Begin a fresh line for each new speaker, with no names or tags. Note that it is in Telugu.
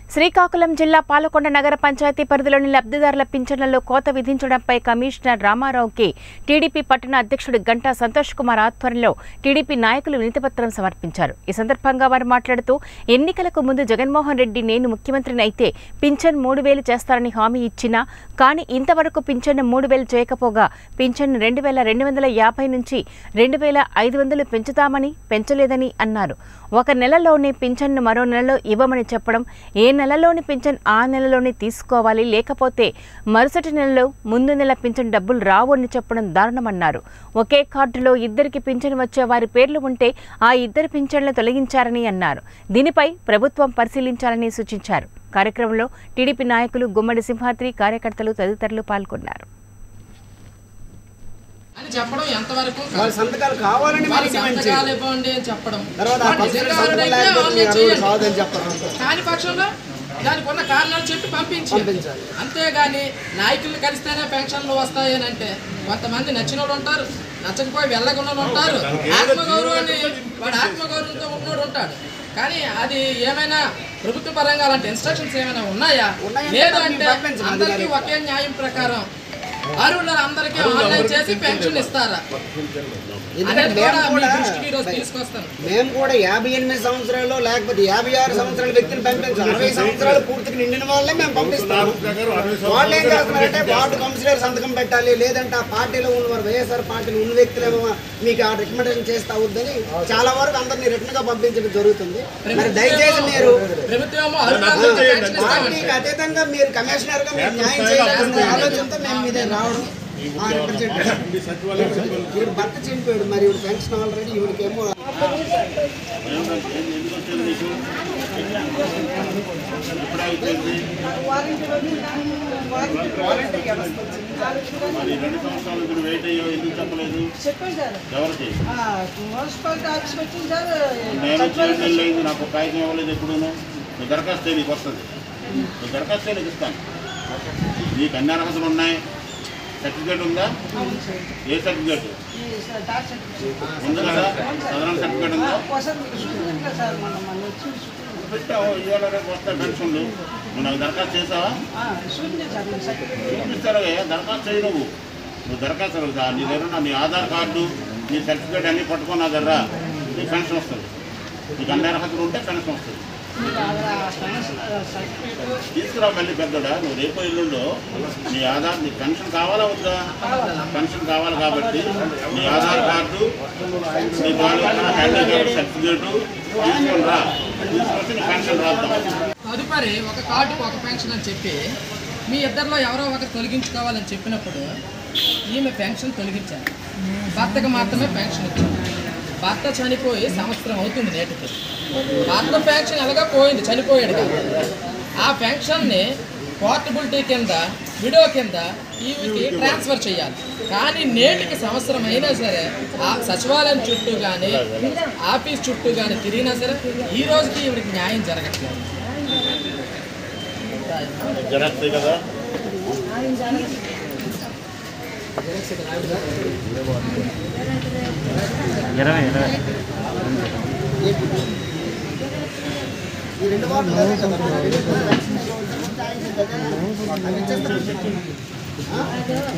శ్రీకాకుళం జిల్లా పాలకొండ నగర పంచాయతీ పరిధిలోని లబ్ధిదారుల పింఛన్లలో కోత విధించడంపై కమిషనర్ రామారావుకి టీడీపీ పట్టణ అధ్యక్షుడు గంటా సంతోష్ కుమార్ ఆధ్వర్యంలో టీడీపీ నాయకులు వినతిపత్రం సమర్పించారు ఈ సందర్భంగా వారు మాట్లాడుతూ ఎన్నికలకు ముందు జగన్మోహన్ రెడ్డి నేను ముఖ్యమంత్రిని అయితే పింఛన్ మూడు వేలు చేస్తారని హామీ ఇచ్చినా కానీ ఇంతవరకు పింఛన్ను మూడు వేలు చేయకపోగా పింఛన్ను రెండు వేల రెండు వందల యాభై నుంచి రెండు వేల ఐదు వందలు పెంచుతామని పెంచలేదని అన్నారు ఒక నెలలోనే పింఛన్ను మరో నెలలో ఇవ్వమని చెప్పడం ఏ నెలలోని పింఛన్ ఆ నెలలోనే తీసుకోవాలి లేకపోతే మరుసటి నెలలో ముందు నెల పింఛన్ డబ్బులు రావు అని చెప్పడం దారుణమన్నారు ఒకే కార్డులో ఇద్దరికి పింఛన్ వచ్చే వారి పేర్లు ఉంటే ఆ ఇద్దరు పింఛన్లు తొలగించారని అన్నారు దీనిపై ప్రభుత్వం పరిశీలించాలని సూచించారు కార్యక్రమంలో టీడీపీ నాయకులు గుమ్మడి సింహాద్రి కార్యకర్తలు తదితరులు పాల్గొన్నారు
అని చెప్పడం ఎంతవరకు
వాళ్ళ సంతకాలు కావాలని
వాళ్ళ
మనకి మంచి
సంతకాలు ఇవ్వండి అని చెప్పడం
తర్వాత ఆ
వాళ్ళు
పక్కన
నిజంగా
సంతకం
ఎవరైతే
లేకపోతే
వాళ్ళని
మీ అరువులు
చేయండి.
కాదని చెప్పరు
కాని పక్షంలో దానికి ఉన్న కారణాలు చెప్పి పంపించి
పంపించాలి.
అంతేగాని నాయకులు కలిస్తేనే పెన్షన్లు వస్తాయని అంటే కొంతమంది నచ్చిన వాళ్ళు ఉంటారు నచ్చకపోయి వెళ్ళకుండా ఉంటారు ఆత్మగౌరవాన్ని వాడు ఆత్మగౌరవంతో ఉన్నోడు ఉంటాడు కానీ అది ఏమైనా ప్రభుత్వ పరంగా అలాంటి ఇన్స్ట్రక్షన్స్ ఏమైనా ఉన్నాయా
ఉన్నాయంటే
లేదు
దాన్ని
అంటే
పంపించమని
అందరికీ
అధికారికి.
ఒకే న్యాయం ప్రకారం అరువుల అందరికీ ఆన్లైన్ చేసి పెన్షన్ ఇస్తారా
ఎందుకంటే
అనేది
మేము
కూడా మీ
కూడా
దృష్టికి ఈరోజు తీసుకొస్తాను
మేము కూడా యాభై ఎనిమిది సంవత్సరాలు లేకపోతే యాభై ఆరు సంవత్సరాల వ్యక్తిని పంపించాలి అరవై సంవత్సరాలు పూర్తిగా నిండిన వాళ్ళే మేము పంపిస్తాము వాళ్ళు ఏం చేస్తున్నారంటే వార్డు కౌన్సిలర్ సంతకం పెట్టాలి లేదంటే ఆ పార్టీలో ఉన్నవారు వైఎస్ఆర్ పార్టీలో ఉన్న వ్యక్తులేమో మీకు ఆ రికమెండేషన్ చేస్తా అవుద్దని చాలా వరకు అందరినీ రిటర్న్ గా పంపించడం జరుగుతుంది మరి దయచేసి మీరు
ప్రభుత్వం అరువులందరికీ పెన్షన్ ఇస్తామంటే
పార్టీకి అతీతంగా మీరు కమిషనర్ గా మీరు న్యాయం చేయాలనే ఆలోచనతో మేము మీద రావడం ఆ representative. ఈవిడ భర్త చనిపోయాడు మరి ఈవిడ పెన్షన్ ఆల్రెడీ ఈవిడకేమో
మరి రెండు సంవత్సరాలు మీరు వెయిట్ అయ్యో ఎందుకు చెప్పలేదు
చెప్పండి సార్
ఎవరికి
ఆ, మున్సిపాలిటీ ఆఫీస్కి వచ్చింది సార్
నేను వచ్చి ఏడు నెలలు అయింది నాకు ఒక కాగితం ఇవ్వలేదు ఎప్పుడూను నీ దరఖాస్తు నీకు వస్తుంది నీ దరఖాస్తు నీకు ఇస్తాను నీకు అన్ని అర్హతలు ఉన్నాయి సర్టిఫికేట్ ఉందా ఏ సర్టిఫికేట్
ఈ సార్ డాక్ సర్టిఫికేట్
ఉంది కదా సాధారణ సర్టిఫికేట్ ఉందా
ఒకసారి మీకు చూపించండి సార్ మన మన వచ్చి చూపించండి.
పెట్టావు ఇవాళ రేపు వస్తాయి పెన్షన్లు నువ్వు నాకు దరఖాస్తు చేసావా
ఆ, చూపించండి సార్ మీ సర్టిఫికేట్
చూపిస్తారు దరఖాస్తు చేయి నువ్వు నువ్వు దరఖాస్తు అడుగుతా నీ దగ్గర ఉన్న నీ ఆధార్ కార్డు నీ సర్టిఫికేట్ అన్నీ పట్టుకొని నా దగ్గర నీకు పెన్షన్ వస్తుంది నీకు అన్ని అర్హతలు ఉంటే పెన్షన్ వస్తుంది
మీకు ఆ పెన్షన్ సర్టిఫికేట్
తీసుకురా మళ్ళీ పెద్దడా నువ్వు రేపు ఎల్లుండో నీ ఆధార్ నీ పెన్షన్ కావాలా వద్దా పెన్షన్ కావాలి కాబట్టి నీ ఆధార్ కార్డు నీ తాలూకా హ్యాండిక్యాప్ సర్టిఫికేట్ తీసుకొని రా తీసుకొచ్చి నీ పెన్షన్ రాద్దాం
తదుపరి ఒక కార్డుకు ఒక పెన్షన్ అని చెప్పి మీ ఇద్దరిలో ఎవరో ఒకరు తొలగించుకోవాలని చెప్పినప్పుడు ఈమె పెన్షన్ తొలగించారు భర్తకు మాత్రమే పెన్షన్ ఇచ్చారు భర్త చనిపోయి సంవత్సరం అవుతుంది నేటికి భర్త పెన్షన్ ఎలాగో పోయింది చనిపోయాడు కదా ఆ పెన్షన్ని పోర్టబిలిటీ కింద విడో కింద ఈవికి ట్రాన్స్ఫర్ చేయాలి కానీ నేటికి సంవత్సరం అయినా సరే ఆ సచివాలయం చుట్టూ కానీ ఆఫీస్ చుట్టూ కానీ తిరిగినా సరే ఈ రోజుకి ఈవిడికి న్యాయం జరగట్లేదు
జరగదు కదా
ఈ రెండు వార్డులు అదే కదా మరి రెండు వార్డులు వ్యాక్సినేషన్ అవి ఇచ్చేస్తారు. ఆ?